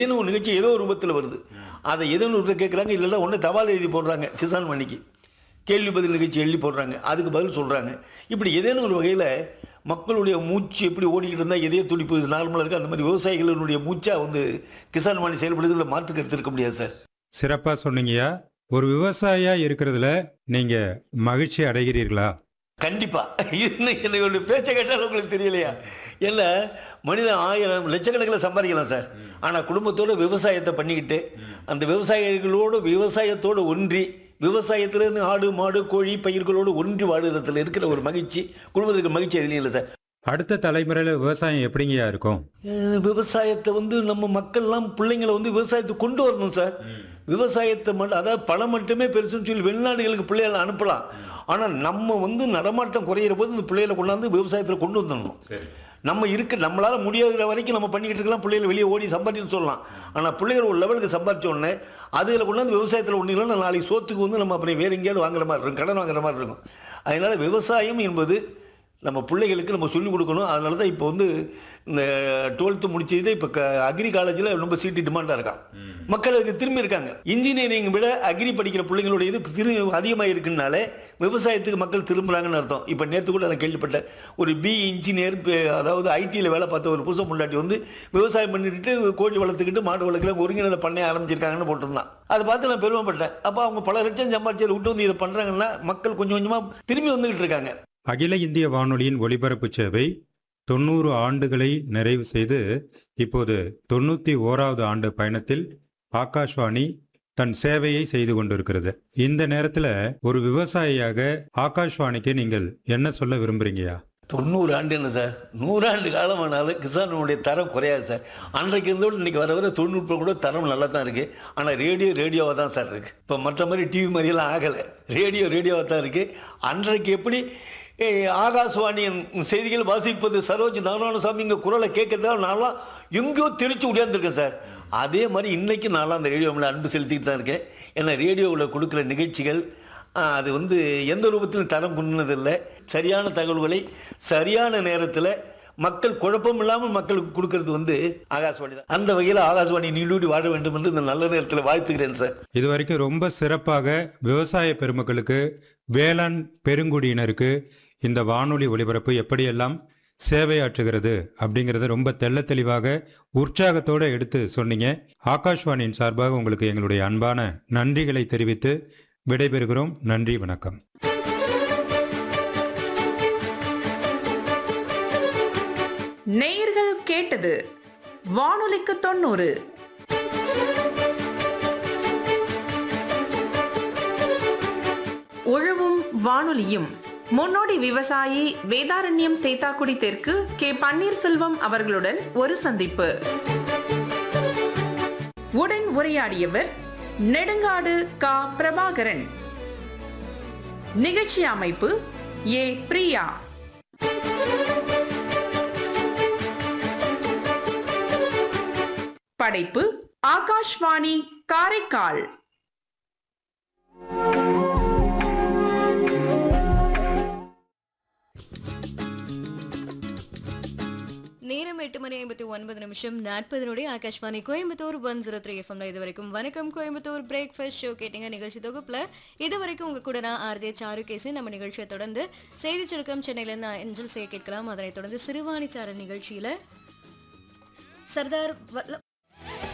ஏதோ ஒரு நிகழ்ச்சி ஏதோ ஒரு ரூபத்தில் வருது அதை ஏதோ ஒரு கேட்குறாங்க இல்லைன்னா ஒன்று தபால் எழுதி போடுறாங்க கிசான் மணிக்கு கேள்வி பதில் நிகழ்ச்சி எழுதி போடுறாங்க அதுக்கு பதில் சொல்கிறாங்க இப்படி ஏதேனும் ஒரு வகையில் மக்களுடைய மூச்சு எப்படி ஓடிக்கிட்டு இருந்தால் எதையோ துடிப்பு நார்மலாக இருக்குது அந்த மாதிரி விவசாயிகளுடைய மூச்சாக வந்து கிசான் மணி செயல்படுறதுல மாற்று கருத்து இருக்க முடியாது சார் சிறப்பா சொன்னீங்கய்யா ஒரு விவசாயியா இருக்கிறதுல நீங்க மகிழ்ச்சி அடைகிறீர்களா கண்டிப்பா இன்னைக்கு என்னுடைய பேச்சை கேட்டாலும் உங்களுக்கு தெரியலையா ஏன்னா மனிதன் ஆயிரம் லட்சக்கணக்கில் சம்பாதிக்கலாம் சார் ஆனால் குடும்பத்தோட விவசாயத்தை பண்ணிக்கிட்டு அந்த விவசாயிகளோடு விவசாயத்தோடு ஒன்றி விவசாயத்திலேருந்து ஆடு மாடு கோழி பயிர்களோடு ஒன்றி வாழுறதுல இருக்கிற ஒரு மகிழ்ச்சி குடும்பத்துக்கு மகிழ்ச்சி எதுலையும் இல்லை சார் அடுத்த தலைமுறையில விவசாயம் எப்படிங்கய்யா இருக்கும் அஹ் விவசாயத்தை வந்து நம்ம மக்கள்லாம் பிள்ளைங்களை வந்து விவசாயத்துக்கு கொண்டு வரணும் சார் விவசாயத்தை மட்டும் அதாவது பணம் மட்டுமே பெருசுன்னு சொல்லி வெளிநாடுகளுக்கு பிள்ளைகளை அனுப்பலாம் ஆனால் நம்ம வந்து நடமாட்டம் குறையிற போது இந்த பிள்ளைகளை கொண்டாந்து விவசாயத்தில் கொண்டு வந்துடணும் நம்ம இருக்க நம்மளால முடியாத வரைக்கும் நம்ம பண்ணிக்கிட்டு இருக்கலாம் பிள்ளைகள் வெளியே ஓடி சம்பாதிச்சு சொல்லலாம் ஆனால் பிள்ளைகள் ஒரு லெவலுக்கு சம்பாதிச்ச உடனே அதில் கொண்டாந்து விவசாயத்தில் ஒன்றுங்களா நாளைக்கு சோத்துக்கு வந்து நம்ம அப்புறம் வேற எங்கேயாவது வாங்குற மாதிரி இருக்கும் கடன் வாங்குற மாதிரி இருக்கும் அதனால விவசாயம் என்பது நம்ம பிள்ளைகளுக்கு நம்ம சொல்லிக் கொடுக்கணும் அதனால தான் இப்போ வந்து இந்த டுவெல்த்து முடிச்சது இப்போ க அக்ரி காலேஜில் ரொம்ப சீட்டு டிமாண்டாக இருக்கான் மக்கள் அதுக்கு திரும்பி இருக்காங்க இன்ஜினியரிங் விட அக்ரி படிக்கிற பிள்ளைங்களோட இது திரு அதிகமாக இருக்குனாலே விவசாயத்துக்கு மக்கள் திரும்புகிறாங்கன்னு அர்த்தம் இப்போ நேற்று கூட நான் கேள்விப்பட்டேன் ஒரு பி இன்ஜினியர் அதாவது ஐடியில் வேலை பார்த்த ஒரு புதுசு முன்னாடி வந்து விவசாயம் பண்ணிட்டு கோழி வளர்த்துக்கிட்டு மாடு வளர்க்கல ஒருங்கிணைந்த பண்ணை ஆரம்பிச்சிருக்காங்கன்னு போட்டிருந்தான் அதை பார்த்து நான் பெருமைப்பட்டேன் அப்போ அவங்க பல லட்சம் சம்பாதிச்சதை விட்டு வந்து இதை பண்ணுறாங்கன்னா மக்கள் கொஞ்சம் கொஞ்சமாக திரும்பி வந்துகிட்டு இருக்காங்க அகில இந்திய வானொலியின் ஒலிபரப்பு சேவை தொண்ணூறு ஆண்டுகளை நிறைவு செய்து இப்போது தொண்ணூத்தி ஓராவது ஆண்டு பயணத்தில் ஆகாஷ்வாணி தன் சேவையை செய்து கொண்டிருக்கிறது இந்த நேரத்துல ஒரு விவசாயியாக ஆகாஷ்வாணிக்கு நீங்கள் என்ன சொல்ல விரும்புறீங்கயா தொண்ணூறு ஆண்டு என்ன சார் நூறாண்டு காலம் ஆனாலும் கிசானுடைய தரம் குறையாது சார் அன்றைக்கு இருந்தோடு இன்னைக்கு வர வர தொழில்நுட்பம் கூட தரம் நல்லா தான் இருக்குது ஆனால் ரேடியோ ரேடியோவாக தான் சார் இருக்குது இப்போ மற்ற மாதிரி டிவி மாதிரியெல்லாம் ஆகலை ரேடியோ ரேடியோவாக தான் இருக்குது அன்றைக்கு எப்படி ஏய், ஆகாசவாணியின் செய்திகள் வாசிப்பது சரோஜ் நாராயணசாமி இங்கே குரலை கேட்கறதா நான்லாம் எங்கேயோ தெரிச்சு உடையாந்துருக்கேன் சார் அதே மாதிரி இன்னைக்கு நான்லாம் அந்த ரேடியோ மேலே அன்பு செலுத்திட்டு தான் இருக்கேன் ஏன்னா ரேடியோவில் கொடுக்குற நிகழ்ச்சிகள் ஆ, அது வந்து எந்த ரூபத்திலும் தரம் குன்னதில்லை சரியான தகவல்களை சரியான நேரத்தில் மக்கள் குழப்பம் இல்லாமல் மக்களுக்கு கொடுக்கறது வந்து ஆகாசவாணி தான் அந்த வகையில் ஆகாசவாணி நீடூடி வாழ வேண்டும் என்று இந்த நல்ல நேரத்தில் வாழ்த்துகிறேன் சார் இது வரைக்கும் ரொம்ப சிறப்பாக விவசாய பெருமக்களுக்கு வேளாண் பெருங்குடியினருக்கு இந்த வானொலி ஒலிபரப்பு எப்படியெல்லாம் சேவையாற்றுகிறது அப்படிங்கறத ரொம்ப தெள்ள தெளிவாக உற்சாகத்தோட எடுத்து சொன்னீங்க ஆகாஷ்வாணியின் சார்பாக உங்களுக்கு எங்களுடைய அன்பான நன்றிகளை தெரிவித்து விடைபெறுகிறோம் நன்றி வணக்கம் நேயர்கள் கேட்டது வானொலிக்கு தொண்ணூறு உழவும் வானொலியும் முன்னோடி விவசாயி வேதாரண்யம் தேத்தாக்குடி தெற்கு கே பன்னீர்செல்வம் அவர்களுடன் ஒரு சந்திப்பு உடன் உரையாடியவர் நெடுங்காடு கா பிரபாகரன் நிகழ்ச்சி அமைப்பு ஏ பிரியா படைப்பு ஆகாஷ்வாணி காரைக்கால் நேரம் எட்டு மணி ஐம்பத்தி ஒன்பது நிமிஷம் நாற்பதனுடைய Akashvani Coimbatore one zero three எஃப்எம்ல இது வரைக்கும் வணக்கம் கோயம்புத்தூர் பிரேக்ஃபாஸ்ட் ஷோ கேட்டீங்க நிகழ்ச்சி தொகுப்புல இது வரைக்கும் உங்க கூட நான் ஆர்ஜே சாரு கேசி நம்ம நிகழ்ச்சியை தொடர்ந்து செய்தி சுருக்கம் சென்னையிலேருந்து அஞ்சல் செய்ய கேட்கலாம் அதனைத் தொடர்ந்து சிறுவாணிச்சாரல் நிகழ்ச்சியில சர்தார் வல்ல-